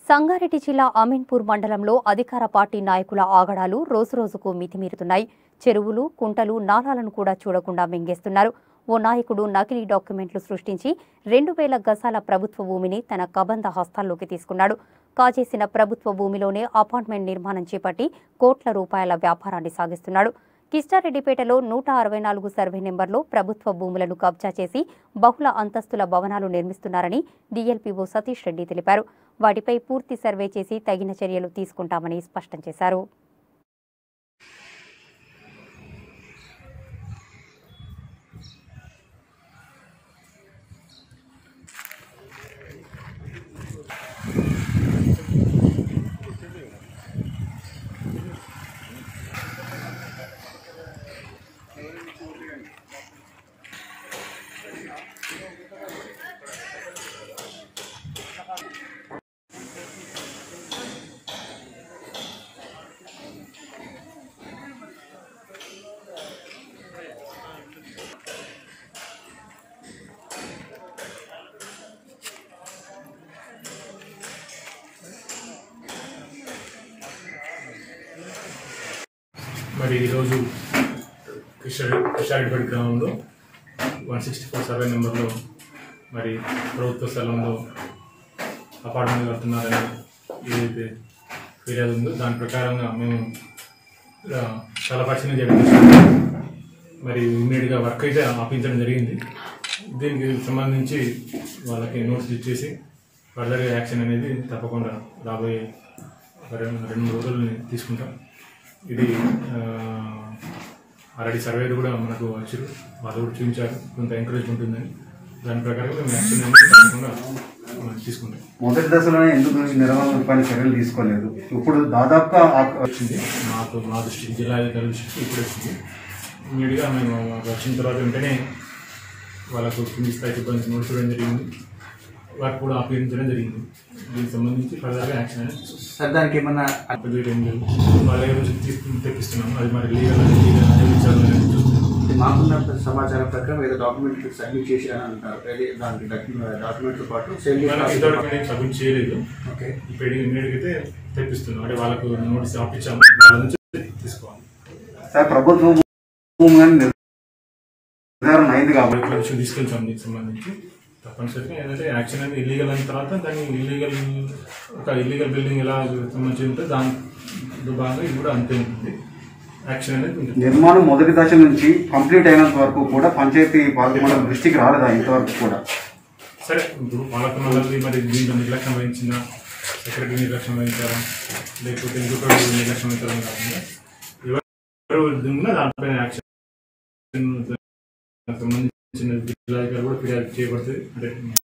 సంగారెడ్డి జిల్లా అమీన్పూర్ మండలంలో అధికార పార్టీ నాయకుల ఆగడాలు రోజురోజుకు మితిమీరుతున్నాయి చెరువులు కుంటలు నాలాలను కూడా చూడకుండా మింగేస్తున్నారు ఓ నాయకుడు నకిలీ డాక్యుమెంట్లు సృష్టించి రెండు వేల గజాల ప్రభుత్వ భూమిని తన కబంధ హస్తాల్లోకి తీసుకున్నాడు కాజేసిన ప్రభుత్వ భూమిలోనే అపార్ట్మెంట్ నిర్మాణం చేపట్టి కోట్ల రూపాయల వ్యాపారాన్ని సాగిస్తున్నాడు కిష్టారెడ్డిపేటలో నూట అరవై నాలుగు సర్వే నెంబర్లో ప్రభుత్వ భూములను కబ్జా చేసి బహుళ అంతస్తుల భవనాలు నిర్మిస్తున్నారని డీఎల్పీఓ సతీష్ రెడ్డి తెలిపారు వాటిపై పూర్తి సర్వే చేసి తగిన చర్యలు తీసుకుంటామని స్పష్టం చేశారు మరి ఈరోజు కిషోర్ కిషారెడ్డిపేట గ్రామంలో వన్ సిక్స్టీ ఫోర్ సర్వే నెంబర్లో మరి ప్రభుత్వ స్థలంలో అపార్ట్మెంట్ కడుతున్నారని ఏదైతే ఫిర్యాదు ఉందో దాని ప్రకారంగా మేము ఆ, చాలా పరిశీలన చేయడం జరిగింది. మరి ఇమ్మీడియట్గా వర్క్ అయితే ఆపించడం జరిగింది దీనికి సంబంధించి వాళ్ళకి నోట్స్ ఇచ్చేసి ఫర్దర్ యాక్షన్ అనేది తప్పకుండా రాబోయే ఒక రెండు రెండు రోజులని తీసుకుంటాం ఇది ఆల్రెడీ సర్వేలు కూడా మనకు వచ్చారు వాళ్ళు కూడా చూపించారు కొంత ఎంకరేజ్మెంట్ ఉందని దాని ప్రకారం మేము యాక్షన్ అనేది తప్పకుండా మనం తీసుకుంటాం మొదటి దశలోనే ఎందుకు నిర్వహణ పైన చర్యలు తీసుకోలేదు ఇప్పుడు దాదాపుగా ఆ- వచ్చింది మాకు మా దృష్టికి జిల్లా అధికారుల దృష్టికి ఇప్పుడు వచ్చింది ఇమీడియట్గా మేము మాకు వచ్చిన తర్వాత వెంటనే వాళ్ళకు కింది స్థాయి సిబ్బంది నోటీస్ ఇవ్వడం జరిగింది వారికి కూడా ఆపించడం జరిగింది దీనికి సంబంధించి ఫర్దర్గా యాక్షన్ అనేది తీసుకుంటాం. సార్ దానికి ఏమన్నా పెద్దగా ఏం లేదు వాళ్ళ దగ్గర నుంచి తీసుకుని తెప్పిస్తున్నాం అది మరి లీగల్ అనేది లీగల్ అనేది విచారణ చూస్తున్నాం మాకున్న సమాచారం ప్రకారం ఏదో డాక్యుమెంట్ సబ్మిట్ చేసి అని అంటారు అది దానికి డాక్యుమెంట్తో పాటు సేల్ మనం ఇంతవరకు నేను సబ్మిట్ చేయలేదు ఓకే ఇప్పుడు ఇమీడియట్గా అయితే తెప్పిస్తున్నాం అంటే వాళ్ళకు నోటీస్ ఆపించాము వాళ్ళ నుంచి తీసుకోవాలి సార్ ప్రభుత్వం భూమి కానీ నిర్ధారణ అయింది కాబట్టి వాళ్ళకి విషయం తీసుకెళ్తాం దీనికి సంబంధించి తప్పనిసరిగా ఏంటంటే యాక్షన్ అనేది ఇల్లీగల్ అయిన తర్వాత దాన్ని ఇల్లీగల్ ఒక ఇల్లీగల్ బిల్డింగ్ ఎలా సంబంధించి ఉంటే దాంట్లో భాగంగా ఇది కూడా అంతే ఉంటుంది యాక్షన్ అనేది ఉంటుంది నిర్మాణం మొదటి దశ నుంచి కంప్లీట్ అయినంత వరకు కూడా పంచాయతీ పాలకమండలి దృష్టికి రాలేదా ఇంతవరకు కూడా సరే ఇప్పుడు పాలక మండలి మరి దీంట్లో నిర్లక్ష్యం వహించిన సెక్రటరీ నిర్లక్ష్యం వహించారా లేకపోతే ఇంకొకరు నిర్లక్ష్యం వహించడం కాకుండా ఎవరు ఉన్నా దానిపైన యాక్షన్ సంబంధించిన జిల్లాధికారులు కూడా ఫిర్యాదు చేయబడుతుంది అంటే